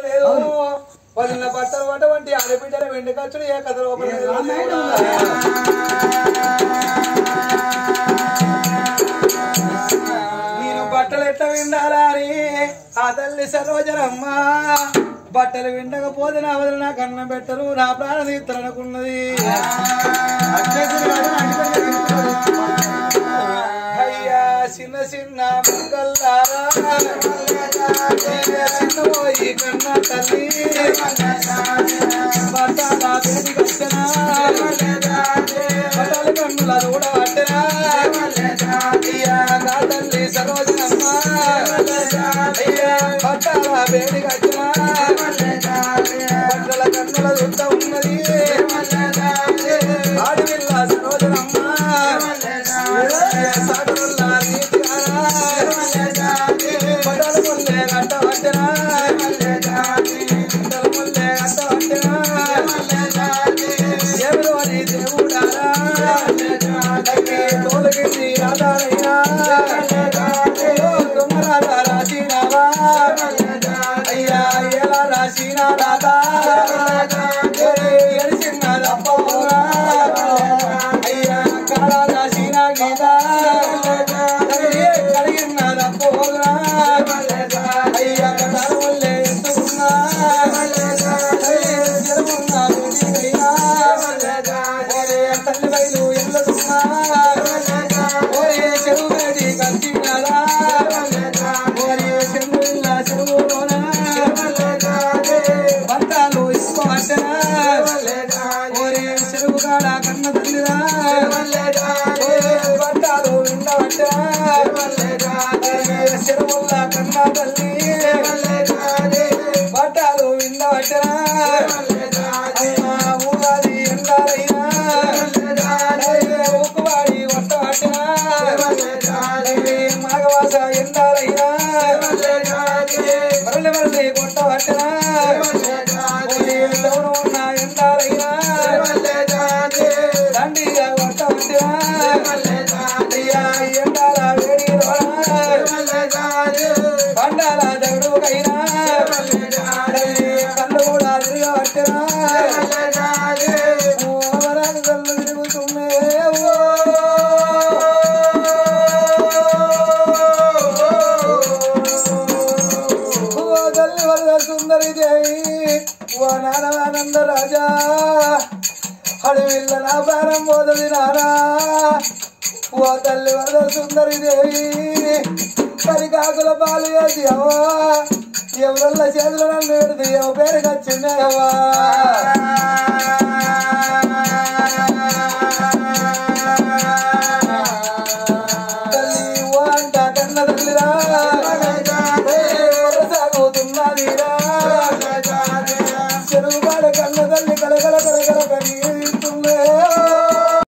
లేదు వదిలిన బట్టలు పట్టవంటి ఆడబిడ్డల వెండికచ్చుడు ఏ కథ లోపల లేదు నేను బట్టలు ఎట్లా విండాలా అని ఆ తల్లి సరోజనమ్మ బట్టలు విండకపోతే నా వదిలి నాకు అన్నం పెట్టరు నా ప్రాణ తీర్థనకున్నది అయ్యా చిన్న చిన్న ముక్కల్లారా చిన్న పోయి కన్న తల్లి బట్టాల దేనికి వచ్చనా బట్టాల కన్నుల దూడ పట్టనా అయ్యా నా తల్లి సరోజనమ్మ అయ్యా బట్టాల వేడికి వచ్చినా బట్టల కన్నుల దుట్ట ఉన్నది ఆడవిల్ల సరోజనమ్మ సాగరుల్లా నీతిగారా బట్టల ముల్లే గంట పట్టనా బట్టల ముల్లే గంట పట్టనా ఎవరు అని దేవుడారా తగ్గి తోలగింది రాధారయ్యా తుమ్మరాధా రాసినావా అయ్యా ఎలా రాసినా రాధా ఎలిసిన్నదప్పవురా అయ్యా కాడ రాసిన గీత తల్లి కడిగిన్నదప్పవురా అయ్యా కథలే ఎత్తుకున్నా తల్లి బయలు ఎల్లదున్నా ఓరే చెరువు గడి కంటినారా ఓరే చెరువు ఇల్ల చెరువులోనా పంటాలు ఇసుకోవచ్చనా ఓరే చెరువు కాడ కన్న తల్లిరా ఓరే పంటాలు ఉండవచ్చనా ఓరే చెరువుల్ల కన్న తల్లి పంటాలు ఉండవచ్చనా అమ్మా ఊగాది ఎండారైనా ఊకువాడి వట్టవచ్చనా మాఘవాస ఎండారైనా మరలి మరలి కొట్టవచ్చనా ఎవరు ఉన్న ఎండారైనా దండిగా కొట్టవచ్చనా అయ్యా ఎండాల వేడి పండాల దగుడుకైనా కళ్ళు కూడా తిరగవచ్చనా ఓవరాలు కళ్ళు తిరుగుతున్నాయి ఓ తల్లి వరద సుందరి దేవి ఓ నారానంద రాజా అడవిల్ల నా ప్రాణం పోతుంది నారా ఓ తల్లి వరద సుందరి దేవి పరికాకుల పాలు చేసి అవ్వా ఎవరల్ల చేతులు నన్ను పెడుతు ఎవ పేరుకి వచ్చిందేవా తల్లి ఓ అంట కన్న తల్లిరా